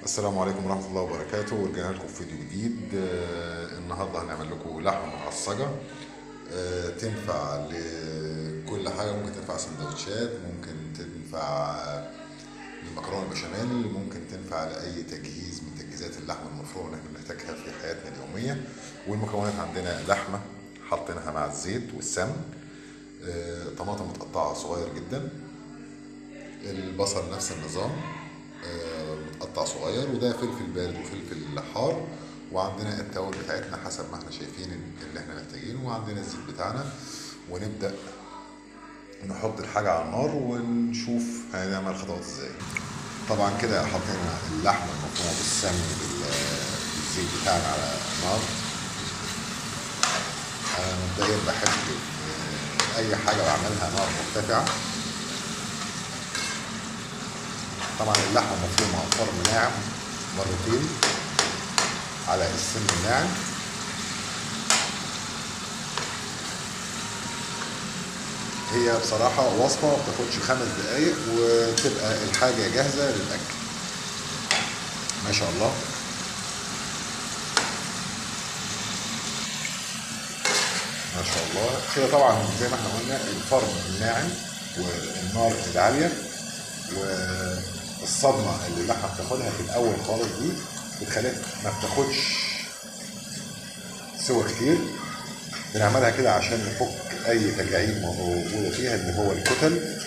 السلام عليكم ورحمة الله وبركاته ورجعنا لكم في فيديو جديد آه، النهاردة هنعمل لكم لحمة معصجة آه، تنفع لكل حاجة ممكن تنفع سندوتشات ممكن تنفع للمكرونة البشاميل ممكن تنفع لأي تجهيز من تجهيزات اللحمة المفرومة اللي احنا بنحتاجها في حياتنا اليومية والمكونات عندنا لحمة حاطينها مع الزيت والسمن آه، طماطم متقطعة صغير جدا البصل نفس النظام آه، متقطع صغير وده فلفل بارد وفلفل حار وعندنا التوابل بتاعتنا حسب ما احنا شايفين اللي احنا محتاجينه وعندنا الزيت بتاعنا ونبدأ نحط الحاجة على النار ونشوف هنعمل الخطوات ازاي طبعا كده حطينا اللحمة المفرومة بالسمن بال- بالزيت بتاعنا على النار انا مبدئيا بحب آه، اي حاجة بعملها نار مرتفعة طبعا اللحمة مفرومة فرم ناعم مرتين على السن الناعم هي بصراحة وصفة ما بتاخدش خمس دقايق وتبقى الحاجة جاهزة للأكل ما شاء الله ما شاء الله كده طبعا زي ما احنا قلنا الفرن الناعم والنار العالية والصدمة اللي اللحمة بتاخدها في الأول خالص دي بتخليها ما بتاخدش سوى كتير بنعملها كده عشان نفك أي تجاعيد موجودة فيها اللي هو الكتل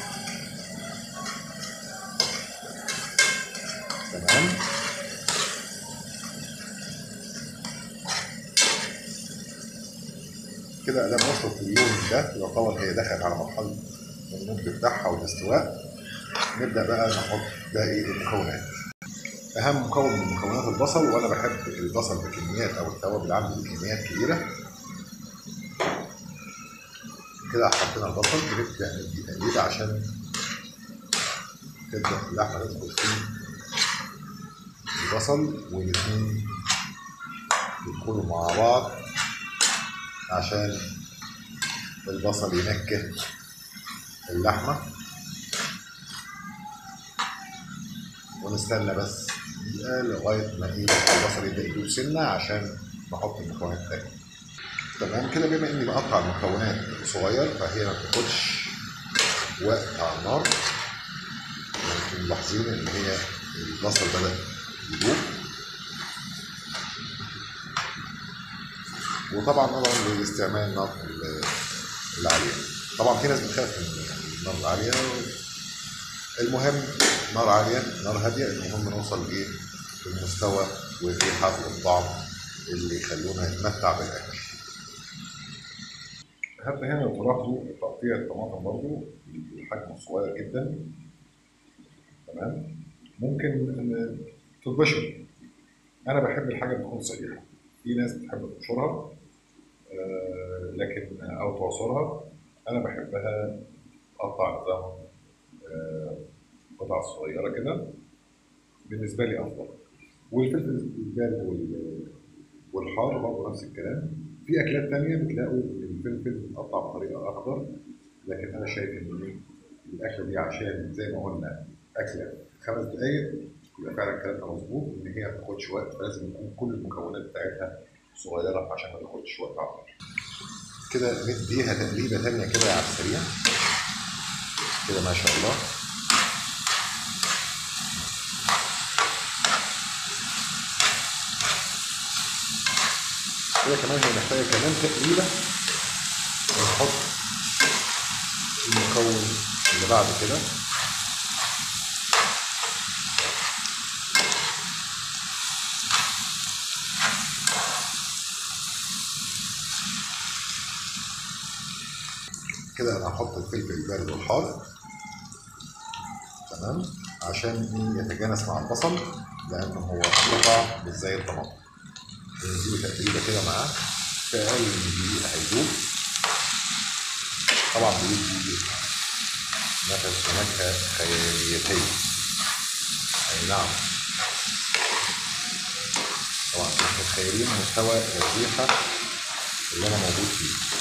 تمام كده ادام وصلت اللون ده يعتبر هي دخلت على مرحله النضج بتاعها والاستواء نبدا بقى نحط باقي المكونات اهم مكون من مكونات البصل وانا بحب البصل بكميات او التوابل عندي بكميات كبيره كده حطينا البصل بنبدا ندي تقليبه عشان تبدا اللحمه تدخل فيه البصل والاثنين يدخلوا مع بعض عشان البصل ينكه اللحمة ونستنى بس دقيقة لغاية ما ايه البصل يبدأ يدوب سنة عشان نحط المكونات التانية تمام كده بما اني بقطع المكونات صغير فهي ما بتاخدش وقت على النار ممكن ملاحظين ان هي البصل بدأ يدوب وطبعا نظرا لاستعمال النار العالية طبعا في ناس بتخاف من النار العالية المهم نار عالية نار هادية المهم نوصل لإيه للمستوى والريحة والطعم اللي يخلونا نتمتع بالأكل حتى هنا لو تلاحظوا تقطيع الطماطم برضو الحجم الصغير جدا تمام ممكن إن تتبشر أنا بحب الحاجة تكون صحيحة في ناس بتحب تبشرها آه، لكن او تعصرها انا بحبها اقطع نظام آه، قطع صغيره كده بالنسبه لي افضل والفلفل البارد وال- والحار برضه نفس الكلام في اكلات تانية بتلاقوا ان الفلفل متقطع بطريقه اخضر لكن انا شايف ان إيه، الاكله دي عشان زي ما قلنا اكله خمس دقائق يبقى فعلا كلامنا مظبوط ان هي ما تاخدش وقت فلازم يكون كل المكونات بتاعتها صغيره عشان ما تاخدش وقت على النار. كده نديها تقليبه تانية كده على السريع كده ما شاء الله كده كمان هي محتاجه كمان تقليبه ونحط المكون اللي بعد كده كده انا هحط الفلفل البارد والحار تمام عشان إيه يتجانس مع البصل لانه هو قطع مش زي الطماطم نديله تقليبه كده معاه في اقل من دقيقه هيدوب طبعا بيدي نفس ونكهه خياليتيه اي نعم طبعا انتوا متخيلين مستوى الريحه اللي انا موجود فيه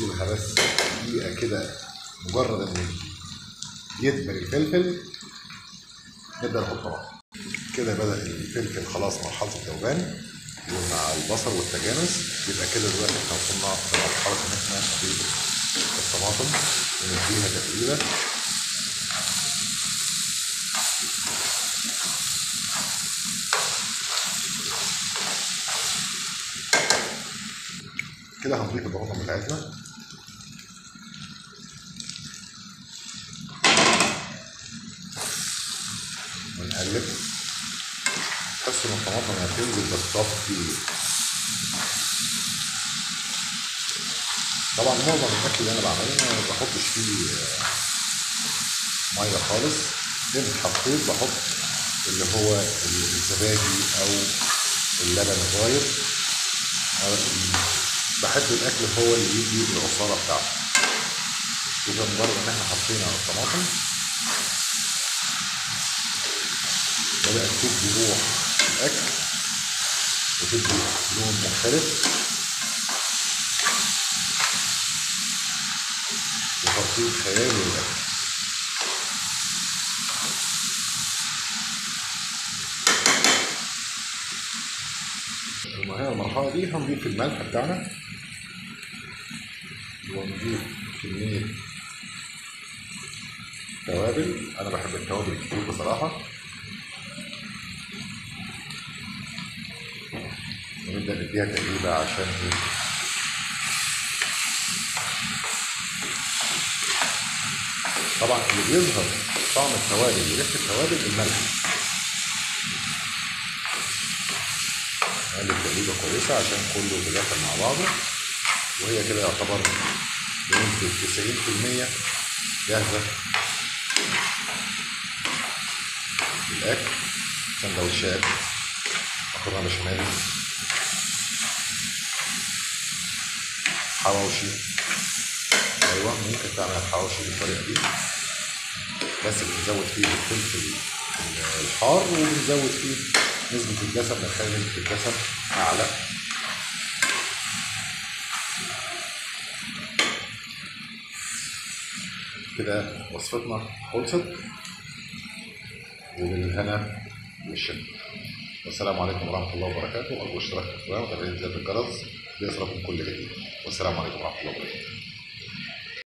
نسيبها بس دقيقة كده مجرد ان يدبل الفلفل نبدأ نحط طماطم كده بدأ الفلفل خلاص مرحلة الذوبان ومع البصل والتجانس يبقى كده دلوقتي احنا وصلنا لمرحلة ان احنا نضيف الطماطم ونديها تقليبة كده هنضيف الطماطم بتاعتنا ونقلب تحس ان الطماطم هتنزل بالصفي طبعا معظم الاكل اللي انا بعمله انا ما بحطش فيه آه، ميه خالص ان حطيت بحط اللي هو الزبادي او اللبن الرايب أو بحب الاكل هو اللي يدي العصاره بتاعته كده مجرد ان احنا حطينا الطماطم بدأت تدي روح الأكل وتدي لون مختلف وترطيب خيالي للأكل المهم المرحلة دي هنضيف الملح بتاعنا ونضيف كمية توابل أنا بحب التوابل كتير بصراحة ونبدأ نديها تقليبة عشان ايه طبعا اللي بيظهر طعم التوابل وريحة التوابل الملح نقلب تقليبة كويسة عشان كله يتداخل مع بعضه وهي كده يعتبر بنسبة تسعين في المية جاهزة للأكل سندوتشات مكرونة بشاميل حواوشي ايوه ممكن تعمل الحواوشي بالطريقه دي بس بنزود فيه الفلفل الحار وبنزود فيه نسبة الدسم نخلي نسبة الدسم أعلى كده وصفتنا خلصت وبالهنا والشفا والسلام عليكم ورحمة الله وبركاته أرجو اشتراك في القناة وتفعيل زر الجرس ليصلكم كل جديد والسلام عليكم ورحمة الله وبركاته